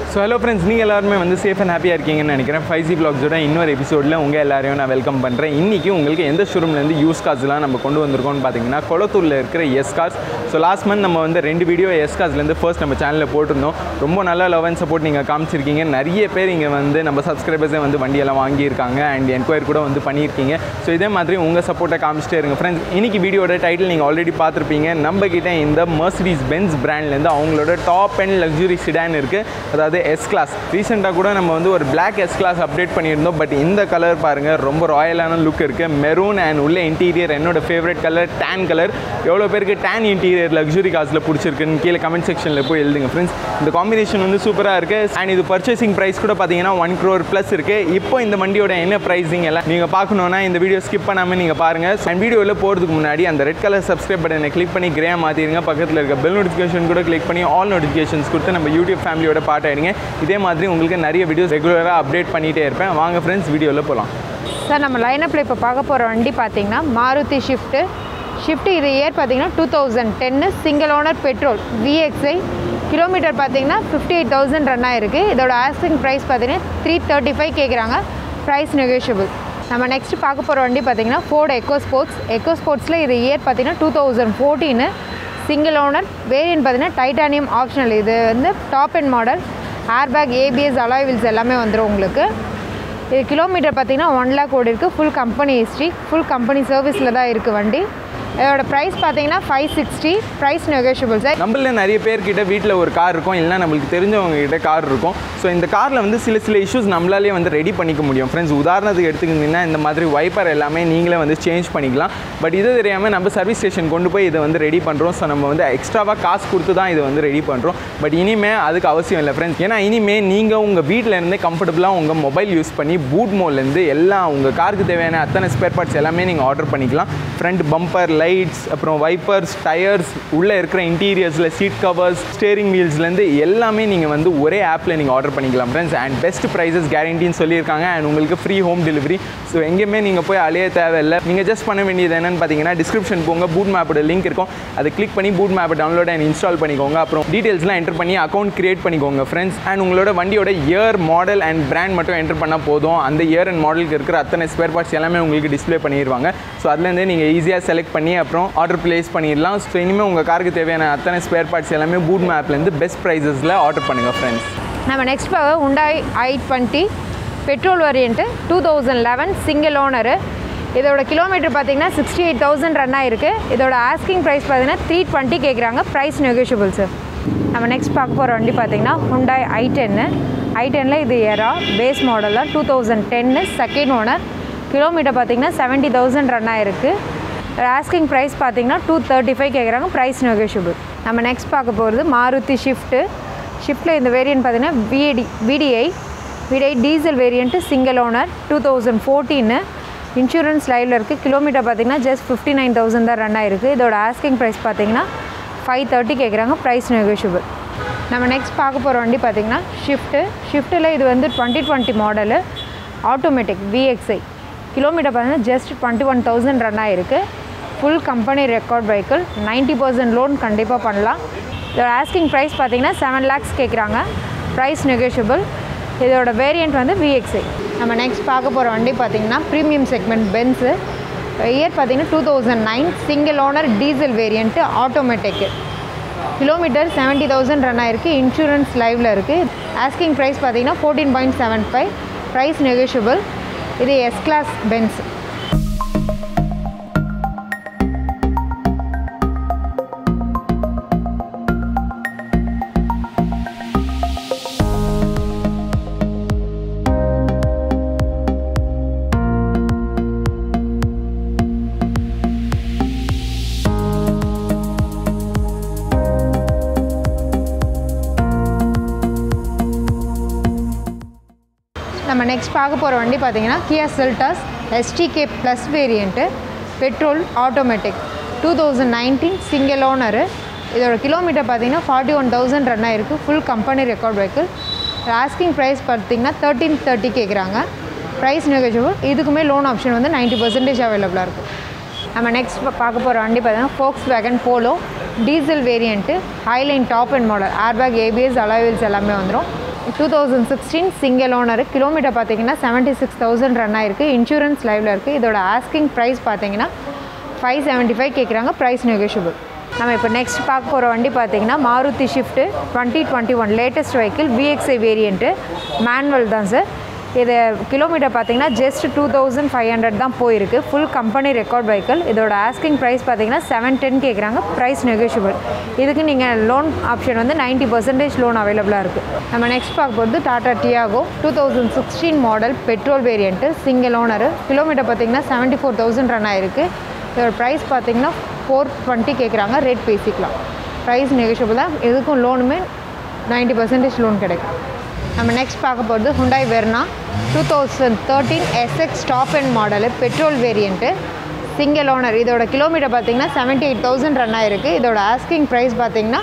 so hello friends நீங்கள் எல்லாருமே வந்து சேஃப் அண்ட் ஹாப்பியாக இருக்கீங்கன்னு நினைக்கிறேன் ஃபைவ் ஜி பிளாக்ஸோட இன்னொரு எபிசோடில் உங்கள் எல்லாரையும் நான் வெல்கம் பண்ணுறேன் இன்றைக்கி உங்களுக்கு எந்த ஷோரூம்லேருந்து யூஸ் கார்ஸ்லாம் நம்ம கொண்டு வந்திருக்கோம்னு பார்த்தீங்கன்னா கொளத்தூரில் இருக்கிற S cars so last month நம்ம வந்து ரெண்டு வீடியோ எஸ் கார்ஸ்லேருந்து ஃபர்ஸ்ட் நம்ம சேனலில் போட்டிருந்தோம் ரொம்ப நல்ல லவ் அண்ட் சப்போர்ட் நீங்கள் காமிச்சிருக்கீங்க நிறைய பேர் இங்கே வந்து நம்ம சப்ஸ்கிரைபர்ஸே வந்து வண்டியெல்லாம் வாங்கியிருக்காங்க அண்ட் என்கொயரி கூட வந்து பண்ணியிருக்கீங்க ஸோ இதே மாதிரி உங்கள் சப்போர்ட்டை காமிச்சிட்டே இருங்க ஃப்ரெண்ட்ஸ் இன்னைக்கு வீடியோட டைட்டில் நீங்கள் ஆல்ரெடி பார்த்துருப்பீங்க நம்ம கிட்ட இந்த மர்சிடிஸ் பென்ஸ் பிராண்ட்லேருந்து அவங்களோட டாப் அண்ட் லக்ஸுரி சிடான் இருக்குது அதாவது எஸ் கிளாஸ் ரீசெண்டாக கூட நம்ம வந்து ஒரு பிளாக் எஸ் கிளாஸ் அப்டேட் பண்ணியிருந்தோம் பட் இந்த கலர் பாருங்கள் ரொம்ப ராயலான லுக் இருக்குது மெரூன் அண்ட் உள்ள இன்டீரியர் என்னோட ஃபேவரட் கலர் டேன் கலர் எவ்வளோ பேருக்கு டேன் இன்டீரியர் லக்ஸுரி காசில் பிடிச்சிருக்குன்னு கீழே கமெண்ட் செக்ஷனில் போய் எழுதுங்க ஃப்ரெண்ட்ஸ் இந்த காம்பினேஷன் வந்து சூப்பராக இருக்குது அண்ட் இது பர்ச்சேசிங் ப்ரைஸ் கூட பார்த்தீங்கன்னா ஒன் க்ரோர் ப்ளஸ் இருக்குது இப்போ இந்த வண்டியோட என்ன ப்ரைஸிங் எல்லாம் நீங்கள் பார்க்கணுன்னா இந்த வீடியோ ஸ்கிப் பண்ணாமல் நீங்கள் பாருங்கள் அண்ட் வீடியோவில் போகிறதுக்கு முன்னாடி அந்த ரெட் கலர் சப்ஸ்கிரைப் பட்டனை கிளிக் பண்ணி கிரே மாற்றிடுங்க பக்கத்தில் இருக்க பெல் நோட்டிஃபிகேஷன் கூட கிளிக் பண்ணி ஆல் நோட்டிஃபிகேஷன்ஸ் கொடுத்து நம்ம யூடியூப் ஃபேமிலியோட பார்ட் ஆகிடுங்க இதே மாதிரி உங்களுக்கு நிறைய வீடியோஸ் ரெகுலராக அப்டேட் பண்ணிகிட்டே இருப்பேன் வாங்க ஃப்ரெண்ட்ஸ் வீடியோவில் போகலாம் சார் நம்ம லைனப்பில் இப்போ பார்க்க போகிற வண்டி பார்த்தீங்கன்னா மாருதி ஷிஃப்ட்டு ஷிஃப்ட் இது இயர் பார்த்தீங்கன்னா two thousand ten single owner petrol VXI kilometre பார்த்தீங்கன்னா ஃபிஃப்டி எயிட் தௌசண்ட் ரன் ஆயிருக்கு இதோட ஆஸ்டிங் ப்ரைஸ் பார்த்தீங்கன்னா த்ரீ தேர்ட்டி ஃபைவ் கேட்குறாங்க ப்ரைஸ் நெகோஷியபிள் நம்ம நெக்ஸ்ட் பார்க்க போகிற வண்டி பார்த்தீங்கன்னா ஃபோர்டு எக்கோ ஸ்போர்ட்ஸ் எக்கோ ஸ்போர்ட்ஸில் இது இயர் பார்த்தீங்கன்னா two thousand fourteen single owner variant பார்த்தீங்கன்னா டைட்டானியம் ஆப்ஷனல் இது வந்து top and model airbag ABS alloy wheels எல்லாமே வந்துடும் உங்களுக்கு இது கிலோமீட்டர் பார்த்தீங்கன்னா ஒன் லேக் ஓடி இருக்குது full company history full company சர்வீஸில் தான் இருக்குது வண்டி இதோட ப்ரைஸ் பார்த்தீங்கன்னா five sixty price negotiable sir நம்மள நிறைய பேர்கிட்ட வீட்டில் ஒரு கார் இருக்கும் இல்லைனா நம்மளுக்கு தெரிஞ்சவங்க கிட்ட கார் இருக்கும் ஸோ இந்த காரில் வந்து சில சில இஷ்யூஸ் நம்மளாலே வந்து ரெடி பண்ணிக்க முடியும் ஃப்ரெண்ட்ஸ் உதாரணத்துக்கு எடுத்துக்கிட்டிங்கன்னா இந்த மாதிரி வைப்பர் எல்லாமே நீங்களே வந்து சேஞ்ச் பண்ணிக்கலாம் பட் இது தெரியாமல் நம்ம சர்வீஸ் ஸ்டேஷன் கொண்டு போய் இதை வந்து ரெடி பண்ணுறோம் ஸோ நம்ம வந்து எக்ஸ்ட்ராவாக காசு கொடுத்து தான் இதை வந்து ரெடி பண்ணுறோம் பட் இனிமே அதுக்கு அவசியம் இல்லை ஃப்ரெண்ட்ஸ் ஏன்னா இனிமே நீங்கள் உங்கள் வீட்டில் இருந்தே கம்ஃபர்டபுளாக உங்கள் மொபைல் யூஸ் பண்ணி பூட் மோட்லேருந்து எல்லாம் உங்கள் காருக்கு தேவையான அத்தனை ஸ்பேர் பார்ட்ஸ் எல்லாமே நீங்கள் ஆர்டர் பண்ணிக்கலாம் ஃப்ரண்ட் பம்பர் லைட்ஸ் அப்புறம் வைப்பர்ஸ் டயர்ஸ் உள்ளே இருக்கிற இன்டீரியர்ஸில் சீட் கவர்ஸ் ஸ்டேரிங் வீல்ஸ்லேருந்து எல்லாமே நீங்கள் வந்து ஒரே ஆப்பில் நீங்கள் ஆர்டர் பண்ணிக்கலாம் ஃப்ரெண்ட்ஸ் அண்ட் பெஸ்ட் ப்ரைஸஸ் கேரண்டின்னு சொல்லியிருக்காங்க அண்ட் உங்களுக்கு ஃப்ரீ ஹோம் டெலிவரி ஸோ எங்கேயுமே நீங்கள் போய் அலைய தேவையில்லை நீங்கள் ஜஸ்ட் பண்ண வேண்டியது என்னென்னு பார்த்தீங்கன்னா டிஸ்கிரிப்ஷன் போங்க பூட் மேப்போட லிங்க் இருக்கும் அதை கிளிக் பண்ணி பூட் மேப்பை டவுன்லோட் அண்ட் இன்ஸ்டால் பண்ணிக்கோங்க அப்புறம் டீட்டெயில்ஸ்லாம் என்டர் பண்ணி அக்கௌண்ட் கிரியேட் பண்ணிக்கோங்க ஃப்ரெண்ட்ஸ் அண்ட் உங்களோட வண்டியோட இயர் மாடல் அண்ட் பிராண்ட் மட்டும் என்டர் பண்ணால் போதும் அந்த இயர் அண்ட் மாடலுக்கு இருக்கிற அத்தனை ஸ்பேர் பார்ட்ஸ் எல்லாமே உங்களுக்கு டிஸ்ப்ளே பண்ணிடுவாங்க ஸோ அதுலேருந்தே நீங்கள் ஈஸியாக செலக்ட் பண்ணி அப்புறம் ஆர்டர் ப்ளேஸ் பண்ணிடலாம் ஸோ இனிமேல் உங்கள் காருக்கு தேவையான அத்தனை ஸ்பேர் பார்ட்ஸ் எல்லாமே பூட் மேப்லேருந்து பெஸ்ட் ப்ரைஸஸில் ஆர்டர் பண்ணுங்கள் ஃப்ரெண்ட்ஸ் நம்ம நெக்ஸ்ட் பார்க்க Hyundai i twenty petrol variant two thousand eleven single owner இதோட கிலோமீட்டர் பார்த்தீங்கன்னா சிக்ஸ்டி எயிட் தௌசண்ட் ரன் ஆயிருக்கு இதோட ஆஸ்கிங் ப்ரைஸ் பார்த்தீங்கன்னா த்ரீ டுவெண்ட்டி கேட்குறாங்க ப்ரைஸ் நெகோஷியபிள் சார் நம்ம நெக்ஸ்ட் பார்க்க போகிற வண்டி பார்த்தீங்கன்னா ஹுண்டாய் ஐ டென்னு ஐ டென்னில் இது எரா பேஸ் மாடலில் two thousand ten second owner kilometre பார்த்தீங்கன்னா செவன்ட்டி தௌசண்ட் ரன் ஆயிருக்கு ஆஸ்கிங் ப்ரைஸ் பார்த்தீங்கன்னா டூ தேர்ட்டி ஃபைவ் கேட்குறாங்க ப்ரைஸ் நெகோஷியபிள் நம்ம நெக்ஸ்ட் பார்க்க போகிறது மாருதி ஷிஃப்ட்டு ஷிஃப்ட்டில் இந்த வேரியன்ட் பார்த்தீங்கன்னா VD VDI VDI diesel variant single owner two thousand fourteen insurance லைவில் இருக்குது கிலோமீட்டர் பார்த்தீங்கன்னா ஜஸ்ட் ஃபிஃப்டி நைன் தௌசண்ட் தான் ரன் ஆயிருக்கு இதோட ஆஸ்கிங் ப்ரைஸ் பார்த்தீங்கன்னா ஃபைவ் தேர்ட்டி கேட்குறாங்க ப்ரைஸ் நெகோஷியபிள் நம்ம நெக்ஸ்ட் பார்க்க போகிற வண்டி பார்த்தீங்கன்னா ஷிஃப்ட்டு ஷிஃப்ட்டில் இது வந்து twenty twenty model automatic VXI kilometre பார்த்தீங்கன்னா just twenty one thousand run ஆயிருக்கு full company record vehicle ninety percent loan கண்டிப்பாக பண்ணலாம் இதோட ஆஸ்கிங் ப்ரைஸ் பார்த்தீங்கன்னா செவன் லேக்ஸ் கேட்குறாங்க ப்ரைஸ் நெகோஷியபிள் இதோட வேரியண்ட் வந்து விஎக்ஸ்ஐ நம்ம நெக்ஸ்ட் பார்க்க போகிற வண்டி பார்த்தீங்கன்னா ப்ரீமியம் செக்மெண்ட் பென்ஸு இயர் பார்த்தீங்கன்னா two thousand nine single owner diesel variant automatic kilometre seventy thousand run ஆயிருக்கு இன்சூரன்ஸ் லைவில் இருக்குது ஆஸ்கிங் ப்ரைஸ் பார்த்தீங்கன்னா fourteen point seven five price negotiable இது எஸ் கிளாஸ் பென்ஸ் நம்ம நெக்ஸ்ட் பார்க்க போகிற வண்டி பார்த்தீங்கன்னா Kia Seltos STK plus variant petrol automatic two thousand nineteen single owner இதோட கிலோமீட்டர் பார்த்தீங்கன்னா ஃபார்ட்டி ஒன் தௌசண்ட் ரன் ஆயிருக்கு full company record vehicle asking price பார்த்தீங்கன்னா தேர்ட்டீன் தேர்ட்டி கேட்குறாங்க ப்ரைஸ் நெகோஷியபிள் இதுக்குமே லோன் ஆப்ஷன் வந்து நைன்ட்டி பர்சன்டேஜ் அவைலபிளாக இருக்கும் நம்ம நெக்ஸ்ட் பார்க்க போகிற வண்டி பார்த்தீங்கன்னா Volkswagen Polo diesel variant Highline top and model airbag ABS alloy wheels எல்லாமே வந்துடும் two thousand sixteen single owner kilometre பார்த்தீங்கன்னா செவன்ட்டி சிக்ஸ் தௌசண்ட் ரன் ஆயிருக்கு இன்சூரன்ஸ் லைவில் இருக்குது இதோட ஆஸ்கிங் ப்ரைஸ் பார்த்தீங்கன்னா ஃபைவ் செவன்ட்டி ஃபைவ் கேட்குறாங்க ப்ரைஸ் நெகோஷியபிள் நம்ம இப்போ நெக்ஸ்ட் பார்க்க போகிற வண்டி பார்த்தீங்கன்னா Maruti Swift twenty twenty one latest vehicle VXI variant manual தான் சார் இது கிலோமீட்டர் பார்த்தீங்கன்னா just two thousand five hundred தான் போயிருக்கு ஃபுல் கம்பெனி ரெக்கார்ட் வெஹிக்கிள் இதோட ஆஸ்கிங் ப்ரைஸ் பார்த்தீங்கன்னா செவன் டென் கேட்குறாங்க ப்ரைஸ் நெகோஷியபிள் இதுக்கு நீங்கள் லோன் ஆப்ஷன் வந்து நைன்ட்டி பர்சன்டேஜ் லோன் அவைலபிளாக இருக்குது நம்ம நெக்ஸ்ட் பார்க்க போகிறது Tata Tiago two thousand sixteen model petrol variant single owner kilometre பார்த்தீங்கன்னா செவன்ட்டி ஃபோர் தௌசண்ட் ரன் ஆயிருக்கு இதோட ப்ரைஸ் பார்த்தீங்கன்னா ஃபோர் டுவெண்ட்டி கேட்குறாங்க ரேட் பேசிக்கலாம் ப்ரைஸ் நெகோஷியபிள் தான் இதுக்கும் லோனுமே நைன்ட்டி பர்சன்டேஜ் லோன் கிடைக்கும் நம்ம நெக்ஸ்ட் பார்க்க போகிறது Hyundai Verna two thousand thirteen SX top end model petrol variant single owner இதோட கிலோமீட்டர் பார்த்தீங்கன்னா செவன்ட்டி எயிட் தௌசண்ட் ரன் ஆயிருக்கு இதோட ஆஸ்கிங் ப்ரைஸ் பார்த்தீங்கன்னா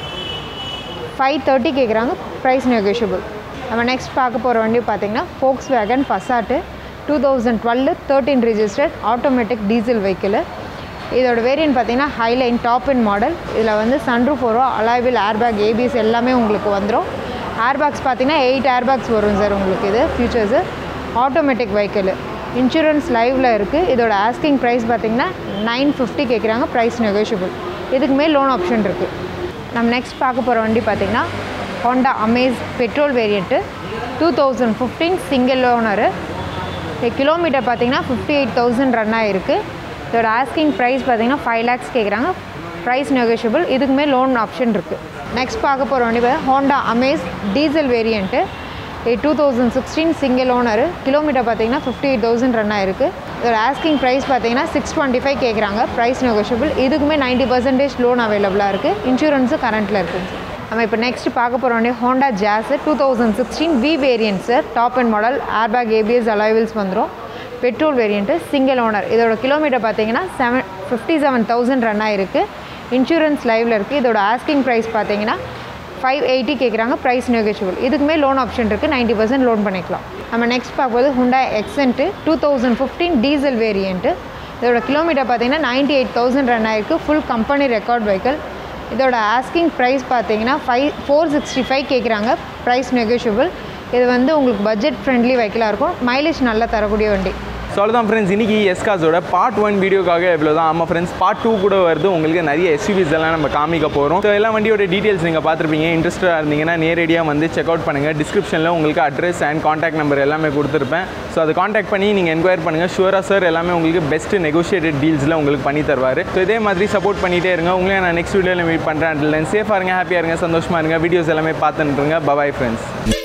ஃபைவ் தேர்ட்டி கேட்குறாங்க ப்ரைஸ் நெகோஷியபிள் நம்ம நெக்ஸ்ட் பார்க்க போகிற வண்டி பார்த்தீங்கன்னா Volkswagen Passat two thousand twelve thirteen registered automatic diesel vehicle இதோட வேரியன்ட் பார்த்தீங்கன்னா ஹைலைன் டாப் இன் மாடல் இதில் வந்து சன்ரூஃப் வரும் அலாய்வில் ஏர்பேக் ஏபிஎஸ் எல்லாமே உங்களுக்கு வந்துடும் ஏர்பேக்ஸ் பார்த்தீங்கன்னா எயிட் ஏர்பேக்ஸ் வரும் சார் உங்களுக்கு இது ஃபியூச்சர்ஸு ஆட்டோமேட்டிக் வெஹிக்கிள் இன்சூரன்ஸ் லைவில் இருக்குது இதோட ஆஸ்கிங் ப்ரைஸ் பார்த்தீங்கன்னா நைன் ஃபிஃப்டி கேட்குறாங்க ப்ரைஸ் நெகோஷியபிள் இதுக்குமே லோன் ஆப்ஷன் இருக்குது நம்ம நெக்ஸ்ட் பார்க்க போகிற வண்டி பார்த்தீங்கன்னா Honda Amaze petrol variant two thousand fifteen single owner kilometre பார்த்தீங்கன்னா ஃபிஃப்டி எயிட் தௌசண்ட் ரன் ஆகிருக்கு இதோட ஆஸ்கிங் ப்ரைஸ் பார்த்தீங்கன்னா ஃபைவ் லேக்ஸ் கேட்குறாங்க ப்ரைஸ் நெகோஷியபிள் இதுக்குமே லோன் ஆப்ஷன் இருக்குது நெக்ஸ்ட் பார்க்க போகிற வண்டி பார்த்தா Honda Amaze diesel variant two thousand sixteen single owner kilometre பார்த்தீங்கன்னா ஃபிஃப்டி எயிட் தௌசண்ட் ரன் ஆயிருக்கு இதோட ஆஸ்கிங் ப்ரைஸ் பார்த்தீங்கன்னா சிக்ஸ் டுவெண்ட்டி ஃபைவ் கேட்குறாங்க ப்ரைஸ் நெகோஷியபிள் இதுக்குமே நைன்ட்டி பர்சன்டேஜ் லோன் அவைலபிளாக இருக்குது இன்சூரன்ஸும் கரண்ட்டில் இருக்குது நம்ம இப்போ நெக்ஸ்ட் பார்க்க போகிற வண்டி Honda Jazz two thousand sixteen V variant sir top and model airbag ABS alloy wheels வந்துடும் பெட்ரோல் வேரியண்ட்டு சிங்கிள் ஓனர் இதோட கிலோமீட்டர் பார்த்தீங்கன்னா seven fifty seven thousand run ஆயிருக்கு இன்சூரன்ஸ் லைவில் இருக்குது இதோட ஆஸ்கிங் ப்ரைஸ் பார்த்தீங்கன்னா ஃபைவ் எயிட்டி கேட்குறாங்க ப்ரைஸ் நெகோஷியபிள் இதுக்குமே லோன் ஆப்ஷன் இருக்குது நைன்ட்டி பர்சன்ட் லோன் பண்ணிக்கலாம் நம்ம நெக்ஸ்ட் பார்க்கும்போது Hyundai Xcent two thousand fifteen diesel variant இதோட கிலோமீட்டர் பார்த்தீங்கன்னா நைன்ட்டி எயிட் தௌசண்ட் ரன் ஆயிருக்கு ஃபுல் கம்பெனி ரெக்கார்ட் வெஹிக்கல் இதோட ஆஸ்கிங் ப்ரைஸ் பார்த்தீங்கன்னா ஃபைவ் ஃபோர் சிக்ஸ்டி ஃபைவ் கேட்குறாங்க ப்ரைஸ் நெகோஷியபிள் இது வந்து உங்களுக்கு பட்ஜெட் ஃப்ரெண்ட்லி வெஹிக்கிளாக இருக்கும் மைலேஜ் நல்லா தரக்கூடிய வண்டி ஸோ அவ்வளோதான் ஃப்ரெண்ட்ஸ் இன்றைக்கி எஸ்காஸோட பார்ட் ஒன் வீடியோக்காக இவ்வளோ தான் ஆமாம் ஃப்ரெண்ட்ஸ் பார்ட் டூ கூட வருது உங்களுக்கு நிறைய எஸ்யூவிஸ் எல்லாம் நம்ம காமிக்க போகிறோம் ஸோ எல்லா வண்டியோட டீட்டெயில்ஸ் நீங்கள் பார்த்துருப்பீங்க இன்ட்ரெஸ்ட்டாக இருந்தீங்கன்னா நேரடியாக வந்து செக் அவுட் பண்ணுங்கள் டிஸ்கிரிப்ஷனில் உங்களுக்கு அட்ரஸ் அண்ட் காண்டாக்ட் நம்பர் எல்லாமே கொடுத்துருப்பேன் ஸோ அதை காண்டாக்ட் பண்ணி நீங்கள் என்கொயர் பண்ணுங்கள் ஷூரா சார் எல்லாமே உங்களுக்கு பெஸ்ட் நெகோஷியேட்டட் டீல்ஸில் உங்களுக்கு பண்ணி தருவார் ஸோ இதே மாதிரி சப்போர்ட் பண்ணிகிட்டே இருங்க உங்களே நான் நெக்ஸ்ட் வீடியோவில் மீட் பண்ணுறேன் சேஃபாக இருங்க ஹாப்பியாக இருங்க சந்தோஷமாக இருங்க வீடியோஸ் எல்லாமே பார்த்துட்டுருங்க பபாய் ஃப்ரெண்ட்ஸ்